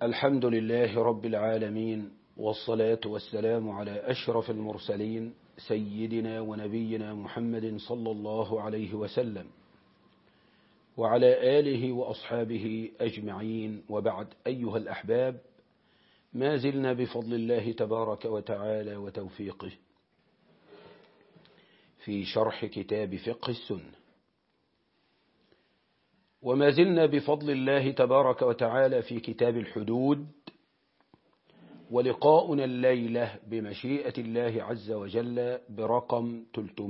الحمد لله رب العالمين والصلاة والسلام على أشرف المرسلين سيدنا ونبينا محمد صلى الله عليه وسلم وعلى آله وأصحابه أجمعين وبعد أيها الأحباب ما زلنا بفضل الله تبارك وتعالى وتوفيقه في شرح كتاب فقه السنة وما زلنا بفضل الله تبارك وتعالى في كتاب الحدود ولقاؤنا الليلة بمشيئة الله عز وجل برقم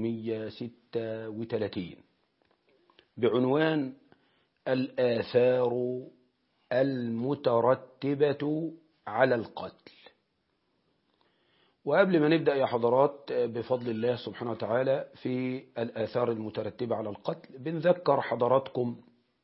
336 بعنوان الآثار المترتبة على القتل وقبل ما نبدأ يا حضرات بفضل الله سبحانه وتعالى في الآثار المترتبة على القتل بنذكر حضراتكم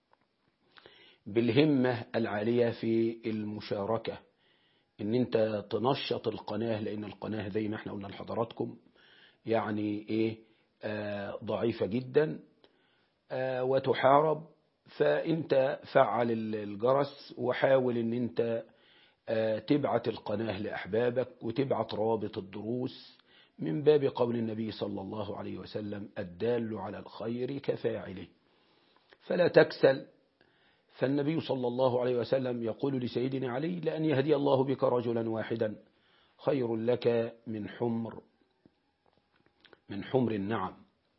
بالهمة العالية في المشاركة ان انت تنشط القناة لان القناة زي ما احنا قلنا لحضراتكم يعني ايه آه ضعيفة جدا آه وتحارب فانت فعل الجرس وحاول ان انت آه تبعت القناة لأحبابك وتبعت رابط الدروس من باب قول النبي صلى الله عليه وسلم الدال على الخير كفاعله فلا تكسل فالنبي صلى الله عليه وسلم يقول لسيدنا علي لأن يهدي الله بك رجلا واحدا خير لك من حمر من حمر النعم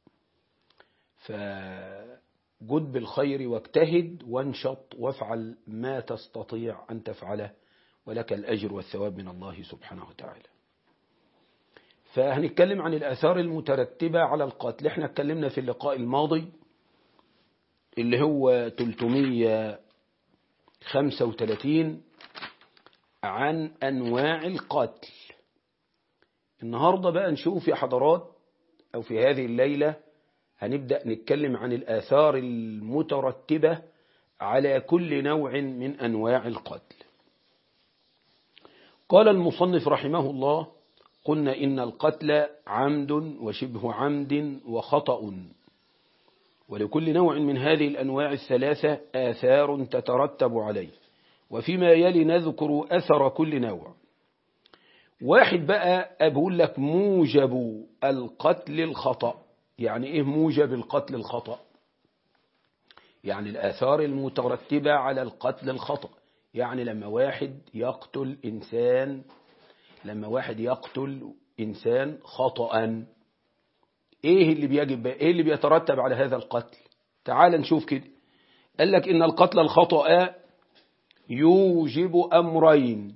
فجد بالخير واجتهد وانشط وافعل ما تستطيع أن تفعله ولك الأجر والثواب من الله سبحانه وتعالى فهنتكلم عن الآثار المترتبة على القتل احنا اتكلمنا في اللقاء الماضي اللي هو 335 عن أنواع القتل النهاردة بقى نشوف يا حضرات أو في هذه الليلة هنبدأ نتكلم عن الآثار المترتبة على كل نوع من أنواع القتل قال المصنف رحمه الله قلنا إن القتل عمد وشبه عمد وخطأ ولكل نوع من هذه الأنواع الثلاثة آثار تترتب عليه وفيما يلي نذكر أثر كل نوع واحد بقى أقول لك موجب القتل الخطأ يعني إيه موجب القتل الخطأ يعني الآثار المترتبة على القتل الخطأ يعني لما واحد يقتل إنسان لما واحد يقتل إنسان خطأ ايه اللي بيجب ايه اللي بيترتب على هذا القتل تعال نشوف كده قال لك ان القتل الخطأ يوجب امرين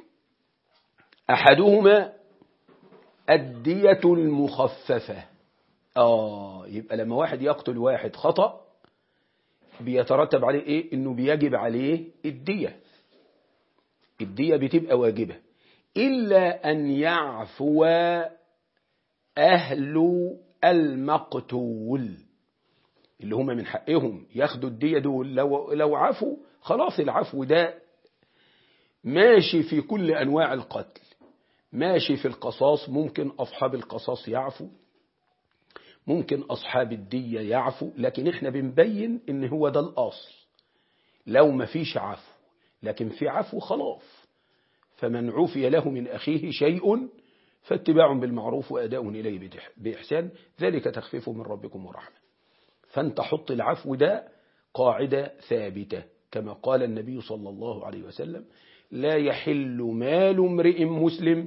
احدهما الدية المخففة اه يبقى لما واحد يقتل واحد خطأ بيترتب عليه ايه انه بيجب عليه الدية الدية بتبقى واجبة الا ان يعفو اهل المقتول اللي هم من حقهم ياخدوا الدية دول لو, لو عفوا خلاص العفو ده ماشي في كل أنواع القتل ماشي في القصاص ممكن أصحاب القصاص يعفوا ممكن أصحاب الدية يعفوا لكن احنا بنبين ان هو ده الأصل لو ما فيش عفو لكن في عفو خلاص فمن عفي له من أخيه شيء فاتباع بالمعروف وأداء إليه بإحسان ذلك تخفيف من ربكم ورحمة فانت حط العفو ده قاعدة ثابتة كما قال النبي صلى الله عليه وسلم لا يحل مال امرئ مسلم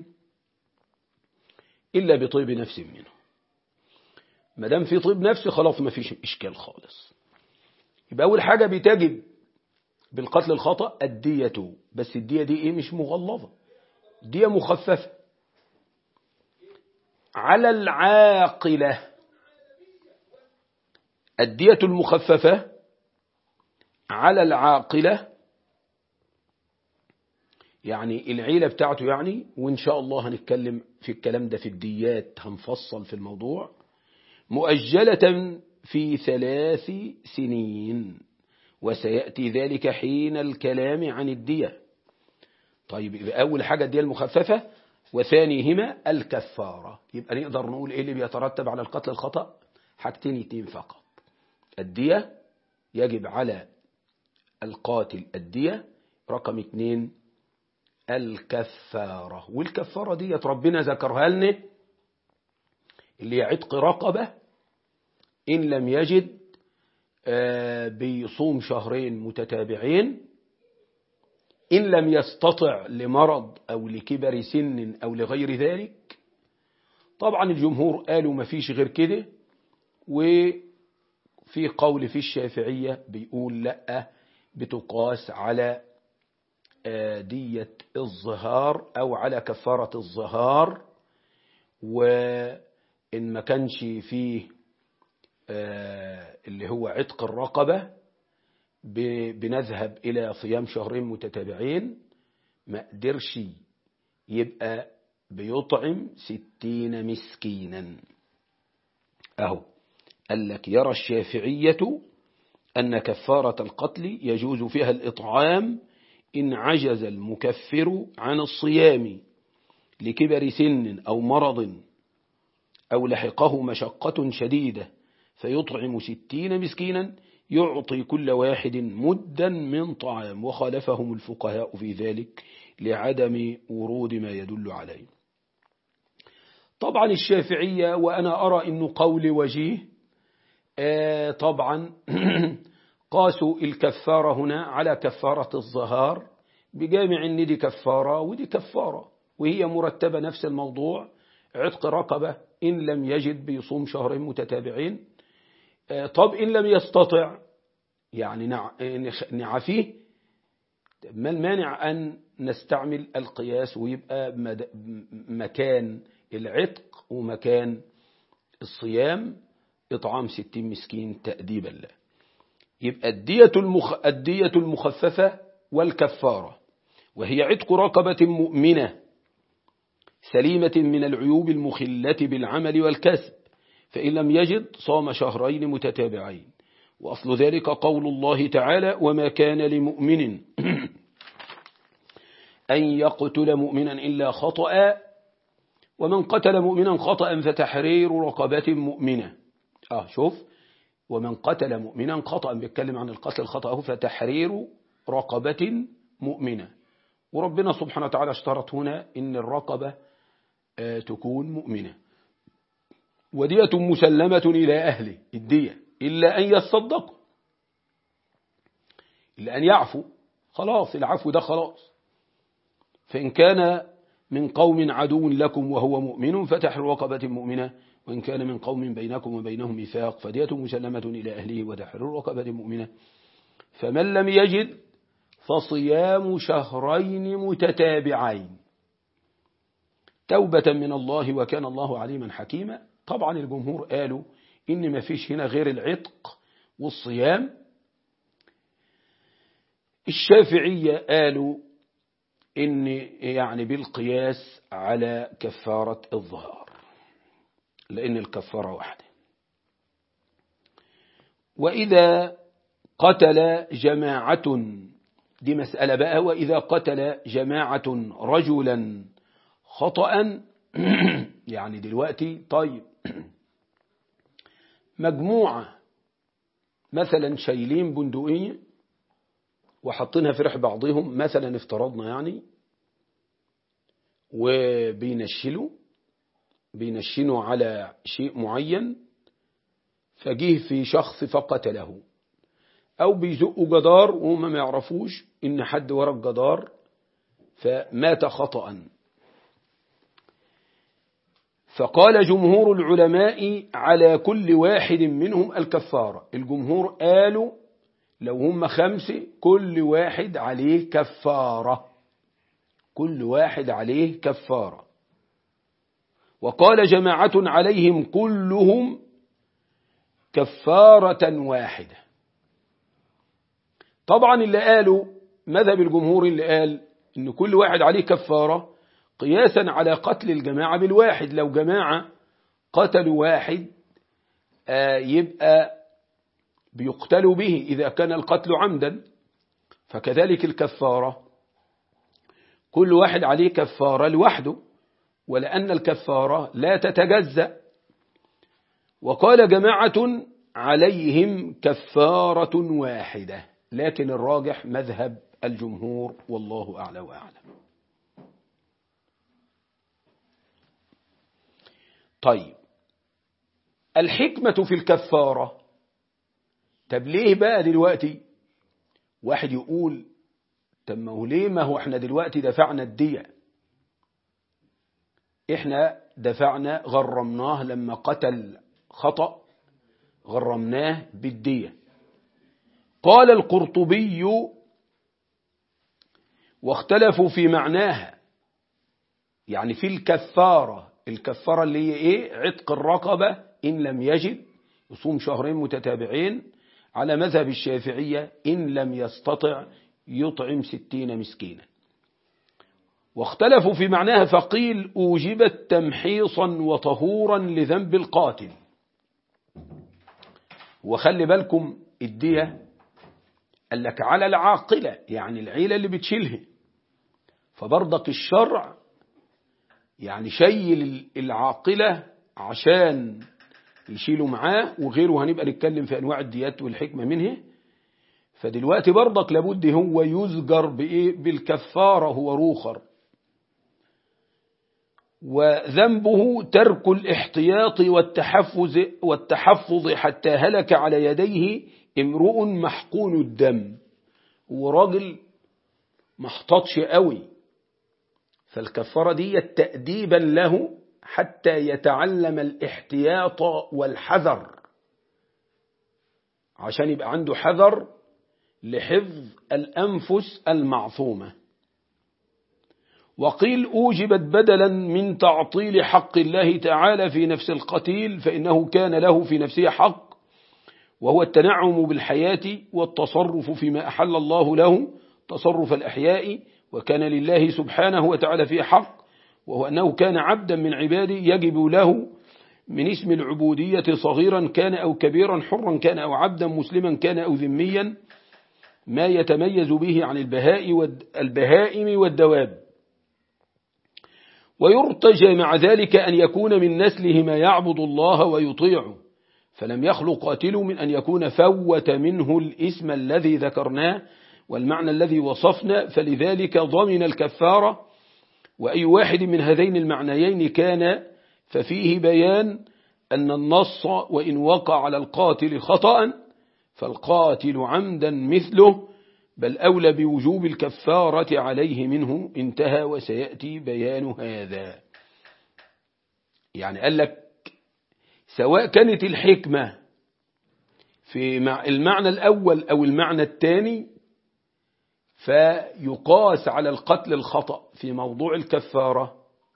إلا بطيب نفس منه ما دام في طيب نفس خلاص ما فيش إشكال خالص يبقى أول حاجة بتجب بالقتل الخطأ الدية بس الدية دي إيه مش مغلظة دية مخففة على العاقلة الدية المخففة على العاقلة يعني العيلة بتاعته يعني وإن شاء الله هنتكلم في الكلام ده في الديات هنفصل في الموضوع مؤجلة في ثلاث سنين وسيأتي ذلك حين الكلام عن الدية طيب يبقى أول حاجة الدية المخففة وثانيهما الكفارة يبقى نقدر نقول ايه اللي بيترتب على القتل الخطأ حاجتين اتنين فقط الدية يجب على القاتل الدية رقم اتنين الكفارة والكفارة دي ربنا ذكرها لنا اللي هي عتق رقبة إن لم يجد بيصوم شهرين متتابعين إن لم يستطع لمرض أو لكبر سن أو لغير ذلك طبعا الجمهور قالوا ما فيش غير كده وفي قول في الشافعية بيقول لأ بتقاس على دية الظهار أو على كفارة الظهار وإن ما كانش فيه اللي هو عتق الرقبة بنذهب إلى صيام شهرين متتابعين ما قدرش يبقى بيطعم ستين مسكينا أهو قال لك يرى الشافعية أن كفارة القتل يجوز فيها الإطعام إن عجز المكفر عن الصيام لكبر سن أو مرض أو لحقه مشقة شديدة فيطعم ستين مسكينا يعطي كل واحد مدا من طعام وخالفهم الفقهاء في ذلك لعدم ورود ما يدل عليه طبعا الشافعية وأنا أرى أنه قول وجيه آه طبعا قاسوا الكفارة هنا على كفارة الظهار بجامع ان دي كفارة ودي كفارة وهي مرتبة نفس الموضوع عتق رقبة إن لم يجد بيصوم شهرين متتابعين طب إن لم يستطع يعني نعفيه ما المانع أن نستعمل القياس ويبقى مكان العتق ومكان الصيام إطعام ستين مسكين تأديبا له يبقى الدية, المخ... الدية المخففة والكفارة وهي عتق رقبة مؤمنة سليمة من العيوب المخلة بالعمل والكسب فإن لم يجد صام شهرين متتابعين وأصل ذلك قول الله تعالى وما كان لمؤمن أن يقتل مؤمنا إلا خطأ ومن قتل مؤمنا خطأ فتحرير رقبة مؤمنة آه شوف ومن قتل مؤمنا خطأ بيتكلم عن القتل الخطأ فتحرير رقبة مؤمنة وربنا سبحانه وتعالى اشترط هنا إن الرقبة تكون مؤمنة ودية مسلمة إلى أهله الدية إلا أن يصدقوا إلا أن يعفوا خلاص العفو ده خلاص فإن كان من قوم عدو لكم وهو مؤمن فتحر رقبة مؤمنة وإن كان من قوم بينكم وبينهم ميثاق فدية مسلمة إلى أهله وتحر رقبة مؤمنة فمن لم يجد فصيام شهرين متتابعين توبة من الله وكان الله عليما حكيما طبعا الجمهور قالوا إن ما فيش هنا غير العتق والصيام الشافعية قالوا إن يعني بالقياس على كفارة الظهار لأن الكفارة واحدة وإذا قتل جماعة دي مسألة بقى وإذا قتل جماعة رجلا خطأ يعني دلوقتي طيب مجموعة مثلا شايلين بندقية وحاطينها في ريح بعضهم مثلا افترضنا يعني وبينشلوا بينشنوا على شيء معين فجيه في شخص فقتله أو بيزقوا جدار وهم ما يعرفوش إن حد ورا الجدار فمات خطأ فقال جمهور العلماء على كل واحد منهم الكفارة الجمهور قالوا لو هم خمسة كل واحد عليه كفارة كل واحد عليه كفارة وقال جماعة عليهم كلهم كفارة واحدة طبعا اللي قالوا مذهب الجمهور اللي قال ان كل واحد عليه كفارة قياسا على قتل الجماعة بالواحد لو جماعة قتلوا واحد آه يبقى بيقتلوا به إذا كان القتل عمدا فكذلك الكفارة كل واحد عليه كفارة لوحده ولأن الكفارة لا تتجزأ وقال جماعة عليهم كفارة واحدة لكن الراجح مذهب الجمهور والله أعلى وأعلم طيب الحكمة في الكفارة طب ليه بقى دلوقتي واحد يقول طب ما هو ليه ما هو احنا دلوقتي دفعنا الدية احنا دفعنا غرمناه لما قتل خطأ غرمناه بالدية قال القرطبي واختلفوا في معناها يعني في الكفارة الكفارة اللي هي ايه عتق الرقبة إن لم يجد يصوم شهرين متتابعين على مذهب الشافعية إن لم يستطع يطعم ستين مسكينا واختلفوا في معناها فقيل أوجبت تمحيصا وطهورا لذنب القاتل وخلي بالكم الدية قال لك على العاقلة يعني العيلة اللي بتشيلها فبرضك الشرع يعني شيل العاقلة عشان يشيلوا معاه وغيره هنبقى نتكلم في أنواع الديات والحكمة منه فدلوقتي برضك لابد هو يزجر بإيه بالكفارة هو روخر وذنبه ترك الاحتياط والتحفظ والتحفظ حتى هلك على يديه امرؤ محقون الدم وراجل ما احتاطش قوي فالكفارة دي تأديبا له حتى يتعلم الاحتياط والحذر عشان يبقى عنده حذر لحفظ الأنفس المعصومة وقيل أوجبت بدلا من تعطيل حق الله تعالى في نفس القتيل فإنه كان له في نفسه حق وهو التنعم بالحياة والتصرف فيما أحل الله له تصرف الأحياء وكان لله سبحانه وتعالى فيه حق وهو أنه كان عبدا من عباده يجب له من اسم العبودية صغيرا كان أو كبيرا حرا كان أو عبدا مسلما كان أو ذميا ما يتميز به عن البهاء والبهائم والدواب ويرتجى مع ذلك أن يكون من نسله ما يعبد الله ويطيعه فلم يخلق قاتل من أن يكون فوت منه الاسم الذي ذكرناه والمعنى الذي وصفنا فلذلك ضمن الكفارة وأي واحد من هذين المعنيين كان ففيه بيان أن النص وإن وقع على القاتل خطأ فالقاتل عمدا مثله بل أولى بوجوب الكفارة عليه منه انتهى وسيأتي بيان هذا يعني قال لك سواء كانت الحكمة في المعنى الأول أو المعنى الثاني فيقاس على القتل الخطأ في موضوع الكفارة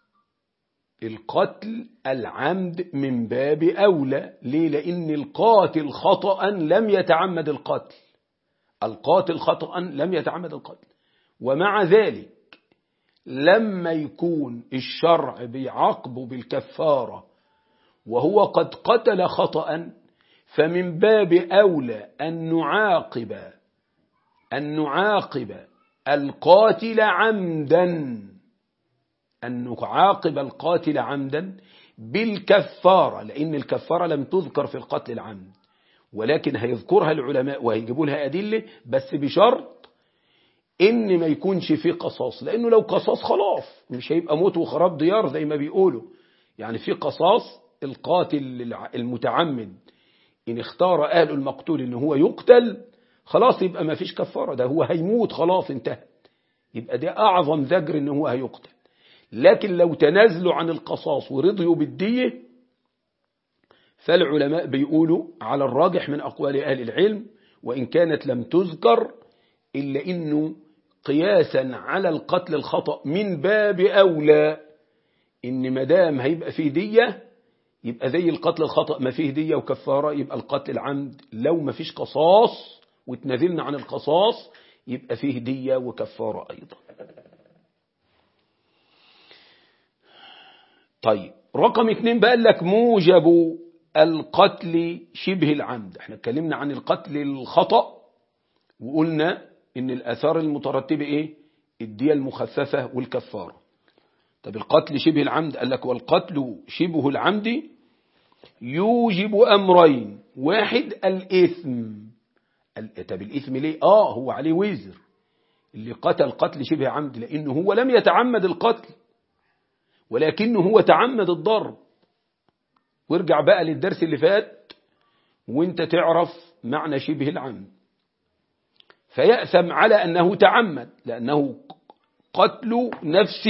القتل العمد من باب أولى ليه لأن القاتل خطأ لم يتعمد القتل القاتل خطأ لم يتعمد القتل ومع ذلك لما يكون الشرع بيعاقبه بالكفارة وهو قد قتل خطأ فمن باب أولى أن نعاقب أن نعاقب القاتل عمدا أن نعاقب القاتل عمدا بالكفارة لأن الكفارة لم تذكر في القتل العمد ولكن هيذكرها العلماء وهيجيبوا لها أدلة بس بشرط إن ما يكونش في قصاص لأنه لو قصاص خلاص مش هيبقى موت وخراب ديار زي ما بيقولوا يعني في قصاص القاتل المتعمد إن اختار أهل المقتول إن هو يقتل خلاص يبقى ما فيش كفارة ده هو هيموت خلاص انتهت يبقى ده أعظم ذجر إن هو هيقتل لكن لو تنازلوا عن القصاص ورضيوا بالدية فالعلماء بيقولوا على الراجح من أقوال أهل العلم وإن كانت لم تذكر إلا إنه قياسا على القتل الخطأ من باب أولى إن مدام هيبقى فيه دية يبقى زي القتل الخطأ ما فيه دية وكفارة يبقى القتل العمد لو ما فيش قصاص وتنازلنا عن القصاص يبقى فيه دية وكفارة أيضا طيب رقم اتنين بقى لك موجب القتل شبه العمد احنا اتكلمنا عن القتل الخطأ وقلنا ان الآثار المترتبة ايه الدية المخففة والكفارة طب القتل شبه العمد قال لك والقتل شبه العمد يوجب أمرين واحد الإثم طب الإثم ليه آه هو عليه وزر اللي قتل قتل شبه عمد لأنه هو لم يتعمد القتل ولكنه هو تعمد الضرب وارجع بقى للدرس اللي فات وانت تعرف معنى شبه العمد فيأثم على أنه تعمد لأنه قتل نفس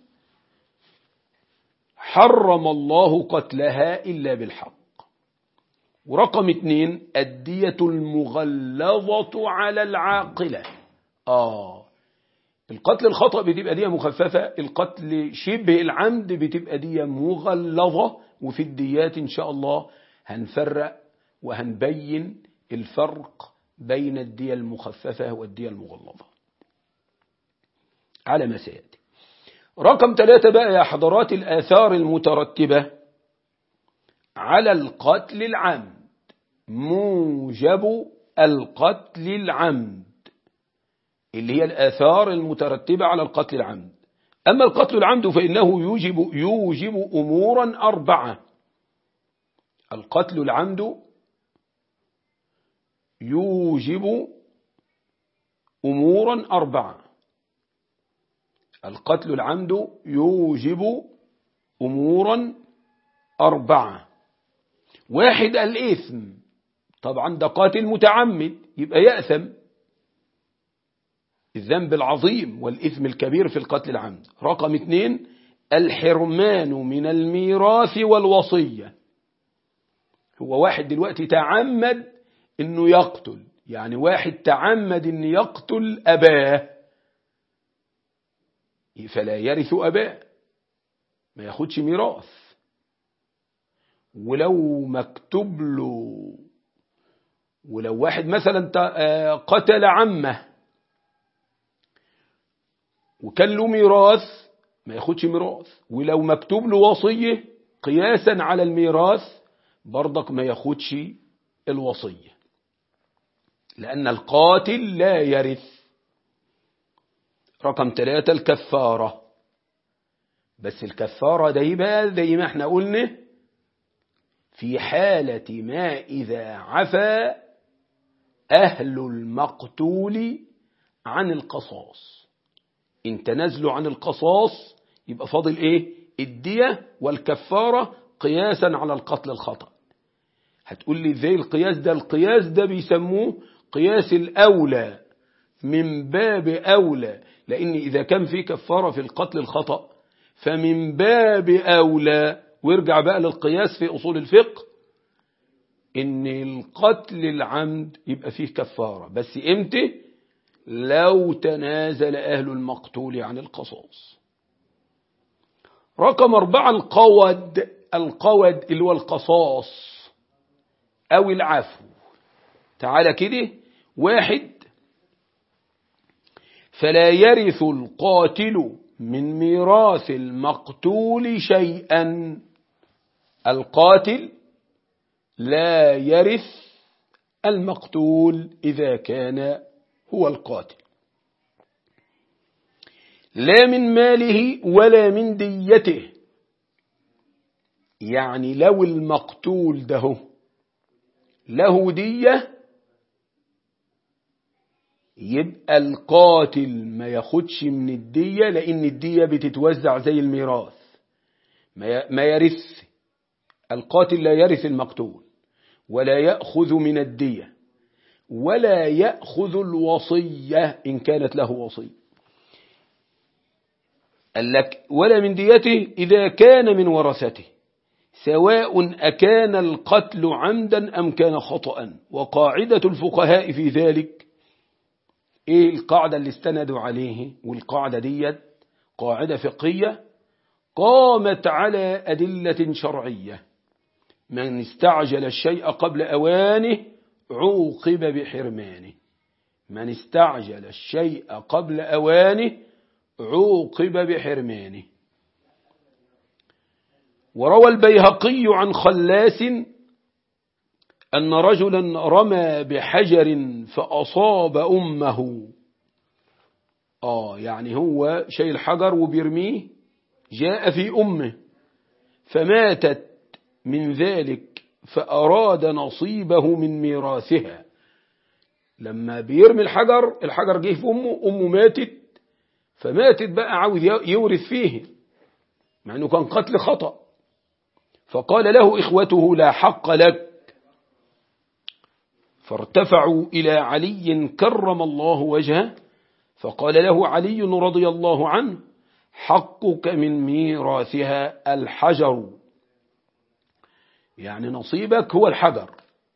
حرم الله قتلها إلا بالحق ورقم اثنين الدية المغلظة على العاقلة آه القتل الخطأ بتبقى دية مخففة القتل شبه العمد بتبقى دية مغلظة وفي الديات إن شاء الله هنفرق وهنبين الفرق بين الدية المخففة والدية المغلظة على ما سيأتي رقم ثلاثة بقى يا حضرات الآثار المترتبة على القتل العمد موجب القتل العمد اللي هي الآثار المترتبة على القتل العمد أما القتل العمد فإنه يوجب, يوجب أمورا أربعة القتل العمد يوجب أمورا أربعة القتل العمد يوجب أمورا أربعة واحد الإثم طبعا ده قاتل متعمد يبقى يأثم الذنب العظيم والإثم الكبير في القتل العمد رقم اثنين الحرمان من الميراث والوصية هو واحد دلوقتي تعمد انه يقتل يعني واحد تعمد ان يقتل اباه فلا يرث اباه ما ياخدش ميراث ولو مكتوب له ولو واحد مثلا قتل عمه وكان له ميراث ما ياخدش ميراث ولو مكتوب له وصية قياسا على الميراث برضك ما ياخدش الوصية لأن القاتل لا يرث رقم ثلاثة الكفارة بس الكفارة ده يبقى زي ما احنا قلنا في حالة ما إذا عفى أهل المقتول عن القصاص إن تنازلوا عن القصاص يبقى فاضل إيه الدية والكفارة قياسا على القتل الخطأ هتقول لي ازاي القياس ده القياس ده بيسموه قياس الأولى من باب أولى لأن إذا كان في كفارة في القتل الخطأ فمن باب أولى وارجع بقى للقياس في أصول الفقه إن القتل العمد يبقى فيه كفارة بس إمتى لو تنازل أهل المقتول عن القصاص رقم أربعة القود القود اللي هو القصاص أو العفو تعالى كده واحد فلا يرث القاتل من ميراث المقتول شيئا القاتل لا يرث المقتول إذا كان هو القاتل لا من ماله ولا من ديته يعني لو المقتول ده له دية يبقى القاتل ما ياخدش من الدية لأن الدية بتتوزع زي الميراث ما يرث القاتل لا يرث المقتول ولا يأخذ من الدية ولا يأخذ الوصية إن كانت له وصية قال لك ولا من ديته إذا كان من ورثته سواء أكان القتل عمدا أم كان خطأ وقاعدة الفقهاء في ذلك إيه القاعدة اللي استندوا عليه والقاعدة ديت قاعدة فقهية قامت على أدلة شرعية من استعجل الشيء قبل أوانه عوقب بحرمانه من استعجل الشيء قبل أوانه عوقب بحرمانه وروى البيهقي عن خلاس أن رجلا رمى بحجر فأصاب أمه آه يعني هو شيء الحجر وبيرميه جاء في أمه فماتت من ذلك فأراد نصيبه من ميراثها لما بيرمي الحجر الحجر جه في أمه أمه ماتت فماتت بقى عاوز يورث فيه مع أنه كان قتل خطأ فقال له إخوته لا حق لك فارتفعوا إلى علي كرم الله وجهه فقال له علي رضي الله عنه حقك من ميراثها الحجر يعني نصيبك هو الحجر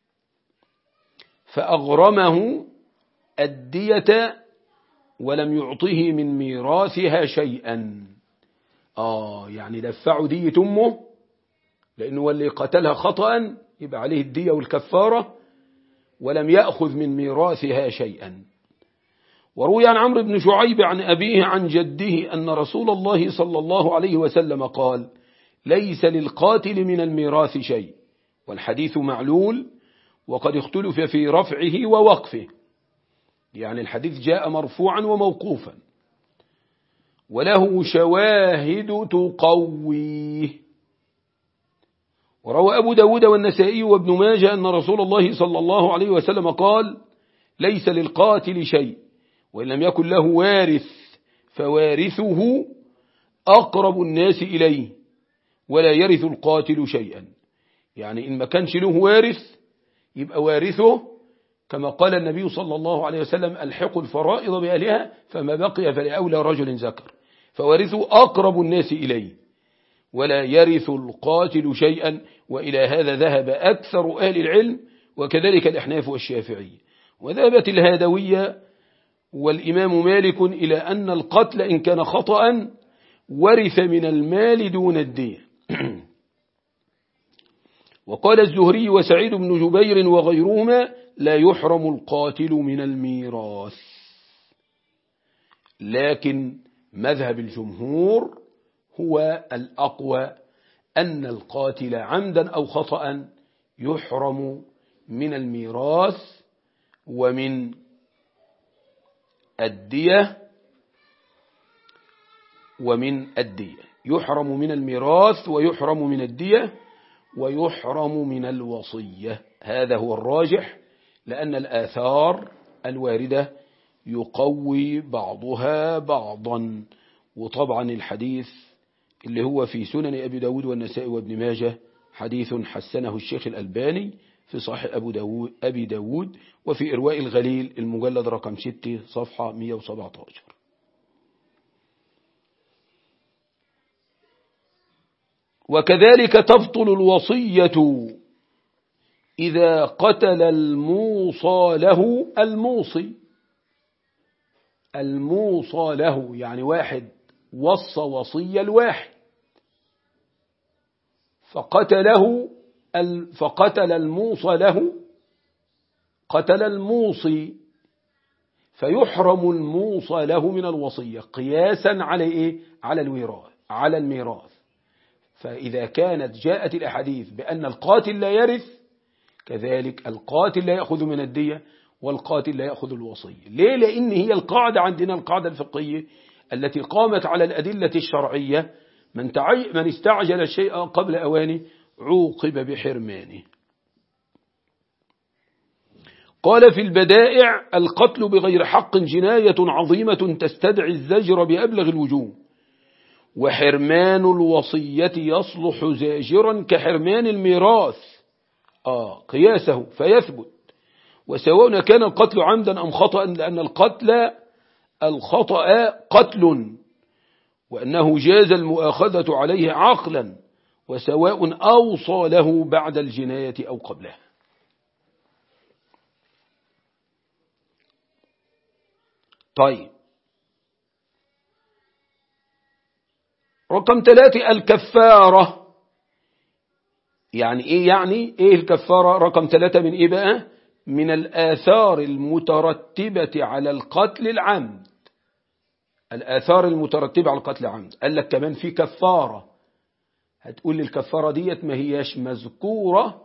فأغرمه الدية ولم يعطه من ميراثها شيئا آه يعني دفعوا دية أمه لأنه هو اللي قتلها خطأ يبقى عليه الدية والكفارة ولم يأخذ من ميراثها شيئا وروي عن عمرو بن شعيب عن أبيه عن جده أن رسول الله صلى الله عليه وسلم قال ليس للقاتل من الميراث شيء والحديث معلول وقد اختلف في رفعه ووقفه يعني الحديث جاء مرفوعا وموقوفا وله شواهد تقويه وروى أبو داود والنسائي وابن ماجه أن رسول الله صلى الله عليه وسلم قال ليس للقاتل شيء وإن لم يكن له وارث فوارثه أقرب الناس إليه ولا يرث القاتل شيئا يعني إن ما كانش له وارث يبقى وارثه كما قال النبي صلى الله عليه وسلم الحق الفرائض بأهلها فما بقي فلأولى رجل ذكر فوارثه أقرب الناس إليه ولا يرث القاتل شيئا وإلى هذا ذهب أكثر أهل العلم وكذلك الأحناف والشافعي وذهبت الهادوية والإمام مالك إلى أن القتل إن كان خطأ ورث من المال دون الدين وقال الزهري وسعيد بن جبير وغيرهما لا يحرم القاتل من الميراث لكن مذهب الجمهور هو الأقوى أن القاتل عمدا أو خطأ يحرم من الميراث ومن الدية ومن الدية يحرم من الميراث ويحرم من الدية ويحرم من الوصية هذا هو الراجح لأن الآثار الواردة يقوي بعضها بعضا وطبعا الحديث اللي هو في سنن أبي داود والنساء وابن ماجه حديث حسنه الشيخ الألباني في صحيح أبو داود أبي داود وفي إرواء الغليل المجلد رقم 6 صفحة 117 وكذلك تبطل الوصية إذا قتل الموصى له الموصي الموصى له يعني واحد وصى وصية الواحد فقتله فقتل الموصى له قتل الموصي فيحرم الموصى له من الوصية قياسا على إيه؟ على الوراث على الميراث فإذا كانت جاءت الأحاديث بأن القاتل لا يرث كذلك القاتل لا يأخذ من الدية والقاتل لا يأخذ الوصية ليه؟ لأن هي القاعدة عندنا القاعدة الفقهية التي قامت على الأدلة الشرعية من, تعي من استعجل الشيء قبل أوانه عوقب بحرمانه قال في البدائع القتل بغير حق جناية عظيمة تستدعي الزجر بأبلغ الوجوه وحرمان الوصية يصلح زاجرا كحرمان الميراث آه قياسه فيثبت وسواء كان القتل عمدا أم خطأ لأن القتل الخطأ قتل وأنه جاز المؤاخذة عليه عقلا وسواء أوصى له بعد الجناية أو قبلها طيب رقم ثلاثة الكفارة يعني ايه يعني ايه الكفارة رقم ثلاثة من ايه بقى من الآثار المترتبة على القتل العمد الآثار المترتبة على القتل العمد قال لك كمان في كفارة هتقول لي الكفارة ديت ما هياش مذكورة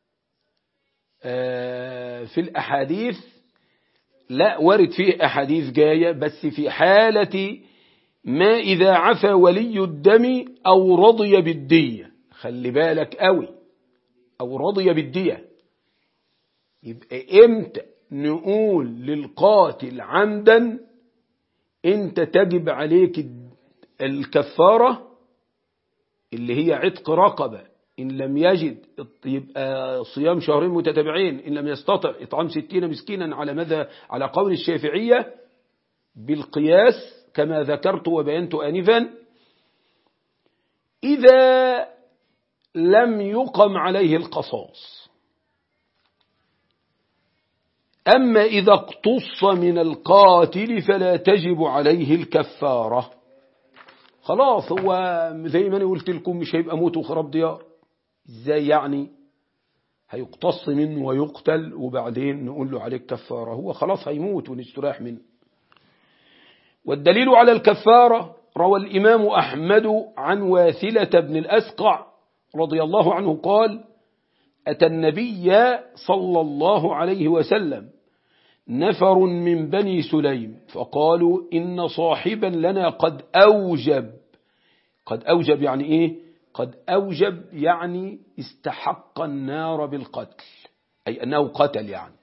في الأحاديث لا ورد فيه أحاديث جاية بس في حالة ما إذا عفى ولي الدم أو رضي بالدية خلي بالك قوي أو رضي بالدية يبقى إمتى نقول للقاتل عمدا انت تجب عليك الكفارة اللي هي عتق رقبة إن لم يجد يبقى صيام شهرين متتابعين إن لم يستطع إطعام ستين مسكينا على ماذا على قول الشافعية بالقياس كما ذكرت وبينت آنفا إذا لم يقم عليه القصاص أما إذا اقتص من القاتل فلا تجب عليه الكفارة خلاص هو زي ما أنا قلت لكم مش هيبقى موت وخراب ديار ازاي يعني هيقتص منه ويقتل وبعدين نقول له عليك كفارة هو خلاص هيموت ونستراح منه والدليل على الكفارة روى الإمام أحمد عن واثلة بن الأسقع رضي الله عنه قال أتى النبي صلى الله عليه وسلم نفر من بني سليم فقالوا إن صاحبا لنا قد أوجب قد أوجب يعني إيه قد أوجب يعني استحق النار بالقتل أي أنه قتل يعني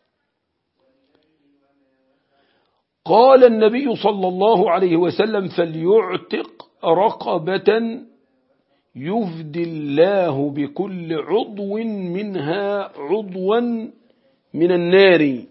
قال النبي صلى الله عليه وسلم فليعتق رقبة يفدي الله بكل عضو منها عضوا من النار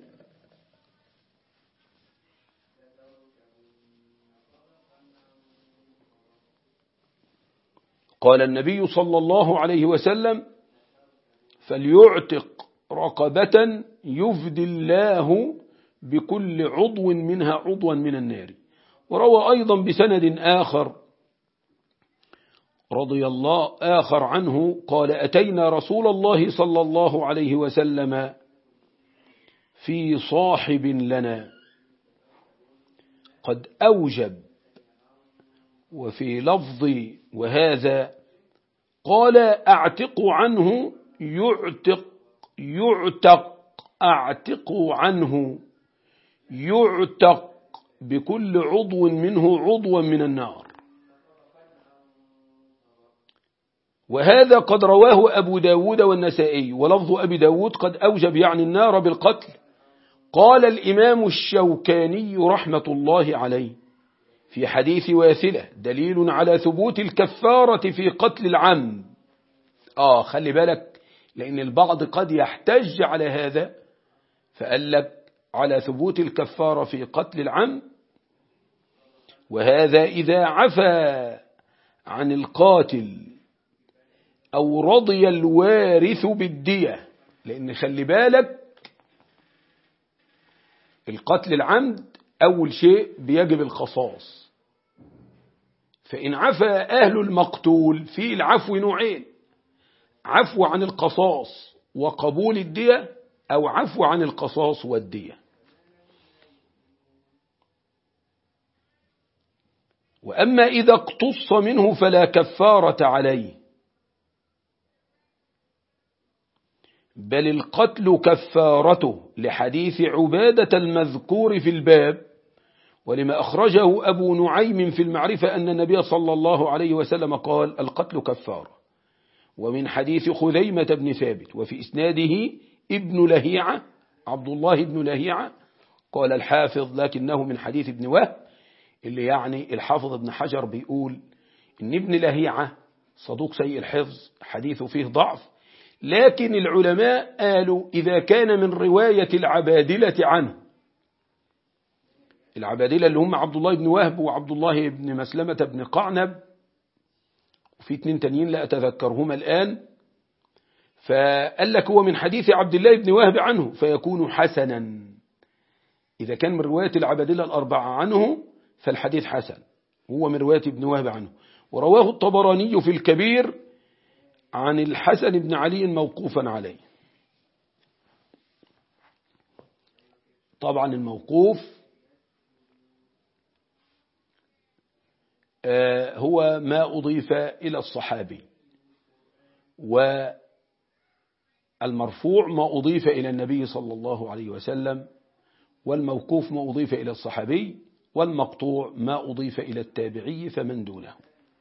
قال النبي صلى الله عليه وسلم فليعتق رقبة يفدي الله بكل عضو منها عضوا من النار وروى أيضا بسند آخر رضي الله آخر عنه قال أتينا رسول الله صلى الله عليه وسلم في صاحب لنا قد أوجب وفي لفظ وهذا قال أعتق عنه يعتق يعتق أعتق عنه يعتق بكل عضو منه عضوا من النار وهذا قد رواه أبو داود والنسائي ولفظ أبي داود قد أوجب يعني النار بالقتل قال الإمام الشوكاني رحمة الله عليه في حديث واثلة دليل على ثبوت الكفارة في قتل العم آه خلي بالك لأن البعض قد يحتج على هذا فقال لك على ثبوت الكفارة في قتل العم وهذا إذا عفى عن القاتل أو رضي الوارث بالدية لأن خلي بالك القتل العمد أول شيء بيجب القصاص فإن عفى أهل المقتول في العفو نوعين عفو عن القصاص وقبول الدية أو عفو عن القصاص والدية وأما إذا اقتص منه فلا كفارة عليه بل القتل كفارته لحديث عبادة المذكور في الباب ولما أخرجه أبو نعيم في المعرفة أن النبي صلى الله عليه وسلم قال القتل كفارة ومن حديث خذيمة بن ثابت وفي إسناده ابن لهيعة عبد الله بن لهيعة قال الحافظ لكنه من حديث ابن وهب اللي يعني الحافظ ابن حجر بيقول إن ابن لهيعة صدوق سيء الحفظ حديثه فيه ضعف لكن العلماء قالوا إذا كان من رواية العبادلة عنه العبادلة اللي هم عبد الله بن وهب وعبد الله بن مسلمة بن قعنب وفي اتنين تانيين لا أتذكرهما الآن فقال لك هو من حديث عبد الله بن وهب عنه فيكون حسنا إذا كان من رواية العبادلة الأربعة عنه فالحديث حسن هو من رواية ابن وهب عنه ورواه الطبراني في الكبير عن الحسن بن علي موقوفا عليه طبعا الموقوف هو ما أضيف إلى الصحابي والمرفوع ما أضيف إلى النبي صلى الله عليه وسلم والموقوف ما أضيف إلى الصحابي والمقطوع ما أضيف إلى التابعي فمن دونه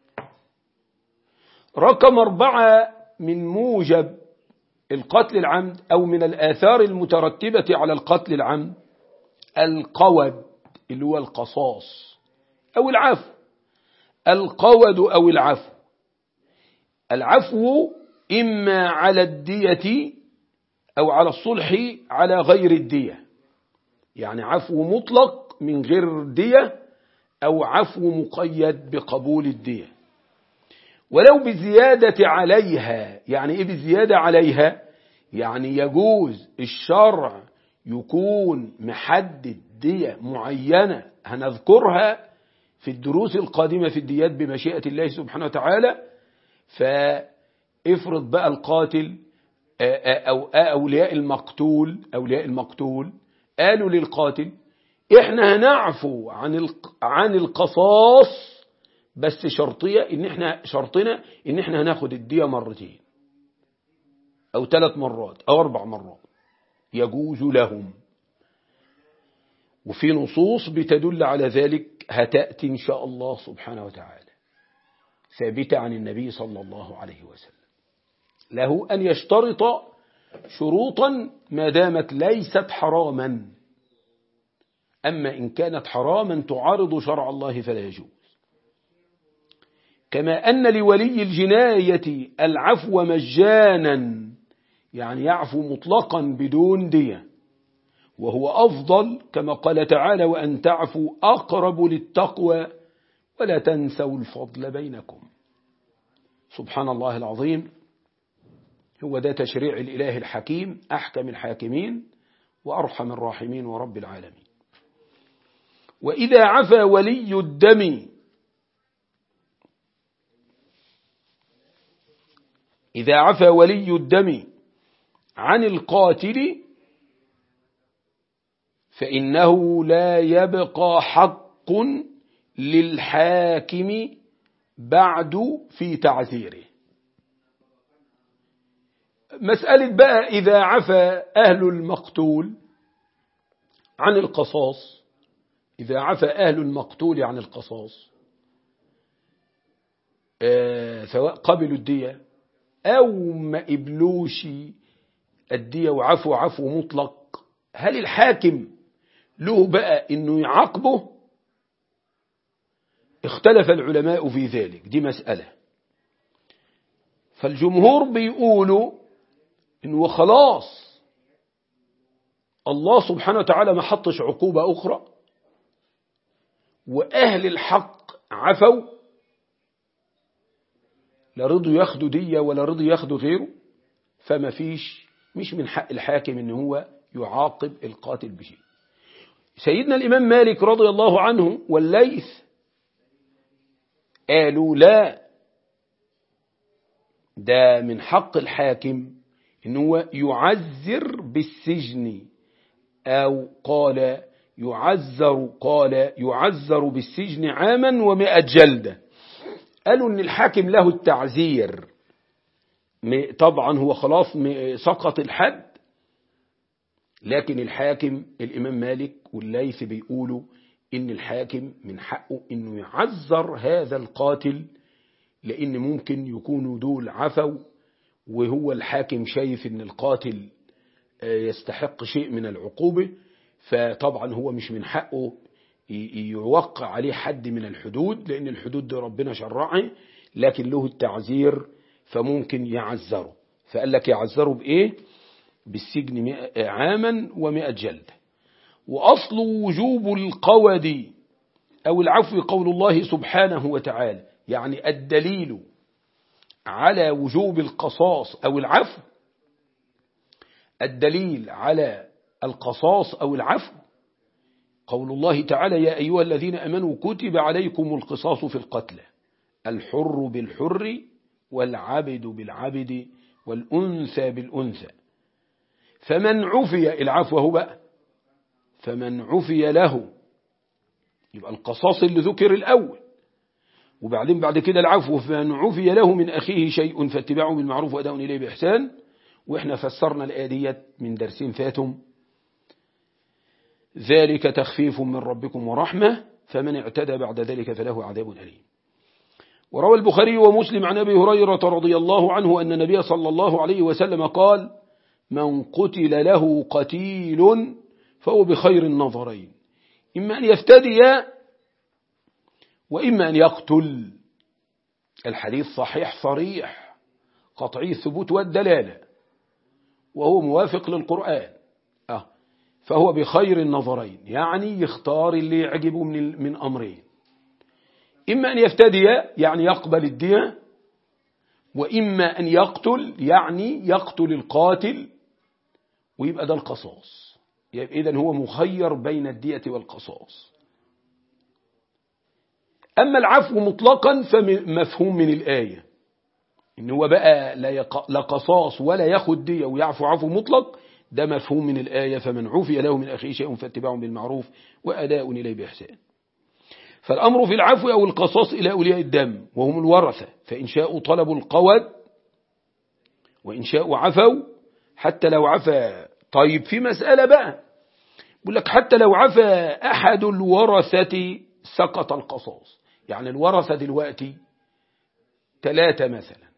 رقم أربعة من موجب القتل العمد أو من الآثار المترتبة على القتل العمد القود اللي هو القصاص أو العفو القود أو العفو العفو إما على الدية أو على الصلح على غير الدية يعني عفو مطلق من غير دية أو عفو مقيد بقبول الدية ولو بزيادة عليها يعني إيه بزيادة عليها يعني يجوز الشرع يكون محدد دية معينة هنذكرها في الدروس القادمة في الديات بمشيئة الله سبحانه وتعالى فافرض بقى القاتل أو أولياء المقتول أولياء المقتول قالوا للقاتل احنا هنعفو عن عن القصاص بس شرطية ان احنا شرطنا ان احنا هناخد الدية مرتين او ثلاث مرات او اربع مرات يجوز لهم وفي نصوص بتدل على ذلك هتأتي إن شاء الله سبحانه وتعالى ثابتة عن النبي صلى الله عليه وسلم له أن يشترط شروطا ما دامت ليست حراما أما إن كانت حراما تعارض شرع الله فلا يجوز كما أن لولي الجناية العفو مجانا يعني يعفو مطلقا بدون دية وهو أفضل كما قال تعالى وأن تعفوا أقرب للتقوى ولا تنسوا الفضل بينكم سبحان الله العظيم هو ده تشريع الإله الحكيم أحكم الحاكمين وأرحم الراحمين ورب العالمين وإذا عفى ولي الدم إذا عفى ولي الدم عن القاتل فإنه لا يبقى حق للحاكم بعد في تعزيره مسألة بقى إذا عفى أهل المقتول عن القصاص إذا عفى أهل المقتول عن القصاص آه سواء قبلوا الدية أو ما قبلوش الدية وعفو عفو مطلق هل الحاكم له بقى انه يعاقبه اختلف العلماء في ذلك دي مسألة فالجمهور بيقولوا انه خلاص الله سبحانه وتعالى ما حطش عقوبة أخرى وأهل الحق عفوا لا رضوا ياخدوا دية ولا رضوا ياخدوا غيره فما فيش مش من حق الحاكم ان هو يعاقب القاتل بشيء سيدنا الإمام مالك رضي الله عنه والليث قالوا لا ده من حق الحاكم ان هو يعذر بالسجن أو قال يعذر قال يعذر بالسجن عاما ومئة جلدة قالوا ان الحاكم له التعزير طبعا هو خلاص سقط الحد لكن الحاكم الإمام مالك والليث بيقولوا إن الحاكم من حقه إنه يعذر هذا القاتل لأن ممكن يكونوا دول عفوا وهو الحاكم شايف إن القاتل يستحق شيء من العقوبة فطبعا هو مش من حقه يوقع عليه حد من الحدود لأن الحدود دي ربنا شرعها لكن له التعزير فممكن يعذره فقال لك يعذره بإيه بالسجن عاما ومئة جلدة وأصل وجوب القود أو العفو قول الله سبحانه وتعالى يعني الدليل على وجوب القصاص أو العفو الدليل على القصاص أو العفو قول الله تعالى يا أيها الذين أمنوا كتب عليكم القصاص في القتلى الحر بالحر والعبد بالعبد والأنثى بالأنثى فمن عفي العفو هو بقى فمن عفي له يبقى القصاص اللي ذكر الأول وبعدين بعد كده العفو فمن عفي له من أخيه شيء فاتباعه بالمعروف وأداء إليه بإحسان وإحنا فسرنا الآية ديت من درسين فاتهم ذلك تخفيف من ربكم ورحمة فمن اعتدى بعد ذلك فله عذاب أليم وروى البخاري ومسلم عن أبي هريرة رضي الله عنه أن النبي صلى الله عليه وسلم قال من قتل له قتيل فهو بخير النظرين إما أن يفتدي وإما أن يقتل الحديث صحيح صريح قطعي الثبوت والدلالة وهو موافق للقرآن أه فهو بخير النظرين يعني يختار اللي يعجبه من, من أمرين إما أن يفتدي يعني يقبل الدية وإما أن يقتل يعني يقتل القاتل ويبقى ده القصاص يعني إذن هو مخير بين الدية والقصاص أما العفو مطلقا فمفهوم من الآية إن هو بقى لا, يق... لا قصاص ولا ياخد دية ويعفو عفو مطلق ده مفهوم من الآية فمن عفي له من أخيه شيء فاتباع بالمعروف وأداء إليه بإحسان فالأمر في العفو أو القصاص إلى أولياء الدم وهم الورثة فإن شاءوا طلبوا القود وإن شاءوا عفوا حتى لو عفا طيب في مسألة بقى بقول لك حتى لو عفا أحد الورثة سقط القصاص يعني الورثة دلوقتي ثلاثة مثلا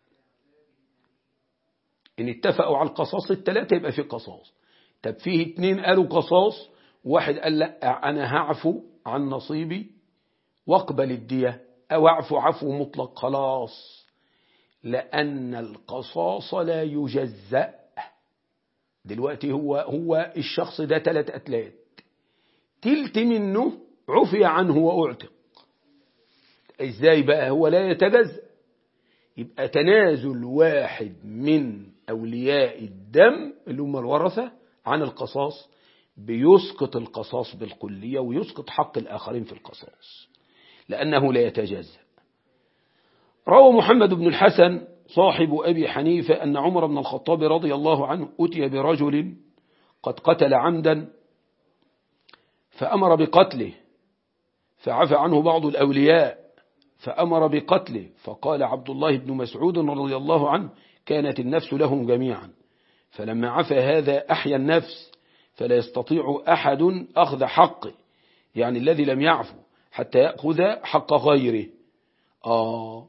إن اتفقوا على القصاص الثلاثة يبقى في قصاص طب فيه اتنين قالوا قصاص واحد قال لا أنا هعفو عن نصيبي واقبل الدية أو اعفو عفو مطلق خلاص لأن القصاص لا يجزأ دلوقتي هو هو الشخص ده ثلاث أتلات تلت منه عفي عنه وأعتق ازاي بقى هو لا يتجزأ يبقى تنازل واحد من أولياء الدم اللي هم الورثة عن القصاص بيسقط القصاص بالكلية ويسقط حق الآخرين في القصاص لأنه لا يتجزأ روى محمد بن الحسن صاحب أبي حنيفة أن عمر بن الخطاب رضي الله عنه أتي برجل قد قتل عمدا فأمر بقتله فعفى عنه بعض الأولياء فأمر بقتله فقال عبد الله بن مسعود رضي الله عنه كانت النفس لهم جميعا فلما عفى هذا أحيا النفس فلا يستطيع أحد أخذ حقه يعني الذي لم يعفو حتى يأخذ حق غيره آه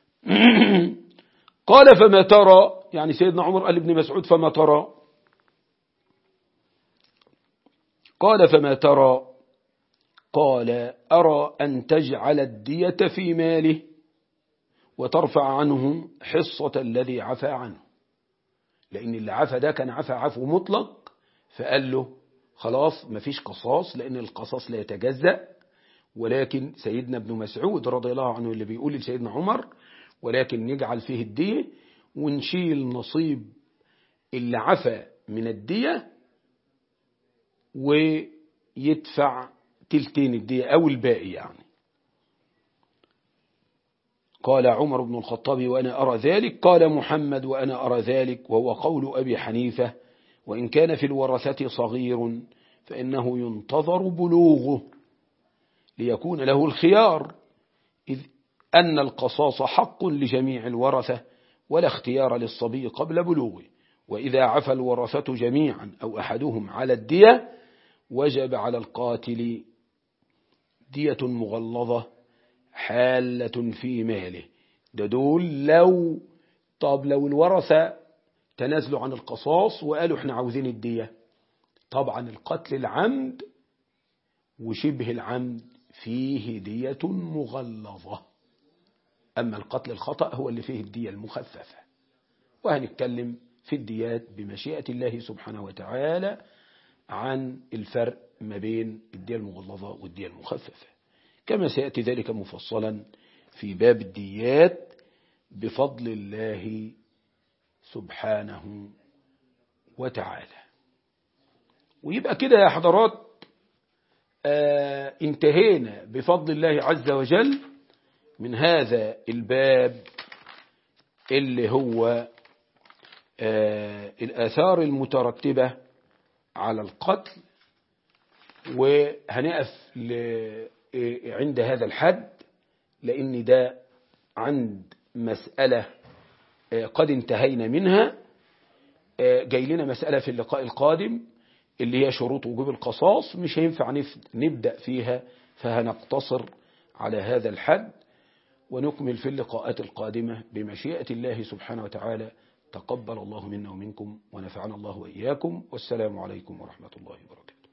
قال فما ترى يعني سيدنا عمر قال ابن مسعود فما ترى قال فما ترى قال أرى أن تجعل الدية في ماله وترفع عنه حصة الذي عفى عنه لأن اللي عفى ده كان عفى عفو مطلق فقال له خلاص مفيش قصاص لأن القصاص لا يتجزأ ولكن سيدنا ابن مسعود رضي الله عنه اللي بيقول لسيدنا عمر ولكن نجعل فيه الدية ونشيل نصيب اللي عفى من الدية ويدفع تلتين الدية أو الباقي يعني قال عمر بن الخطاب وأنا أرى ذلك قال محمد وأنا أرى ذلك وهو قول أبي حنيفة وإن كان في الورثة صغير فإنه ينتظر بلوغه ليكون له الخيار إذ أن القصاص حق لجميع الورثة ولا اختيار للصبي قبل بلوغه وإذا عفى الورثة جميعا أو أحدهم على الدية وجب على القاتل دية مغلظة حالة في ماله ده دول لو طب لو الورثة تنازلوا عن القصاص وقالوا احنا عاوزين الدية طبعا القتل العمد وشبه العمد فيه دية مغلظة أما القتل الخطأ هو اللي فيه الدية المخففة وهنتكلم في الديات بمشيئة الله سبحانه وتعالى عن الفرق ما بين الدية المغلظة والدية المخففة كما سيأتي ذلك مفصلا في باب الديات بفضل الله سبحانه وتعالى ويبقى كده يا حضرات آه انتهينا بفضل الله عز وجل من هذا الباب اللي هو آه الآثار المترتبة على القتل وهنقف عند هذا الحد لأن ده عند مسألة قد انتهينا منها جاي لنا مسألة في اللقاء القادم اللي هي شروط وجوب القصاص مش هينفع نبدأ فيها فهنقتصر على هذا الحد ونكمل في اللقاءات القادمة بمشيئة الله سبحانه وتعالى تقبل الله منا ومنكم ونفعنا الله وإياكم والسلام عليكم ورحمة الله وبركاته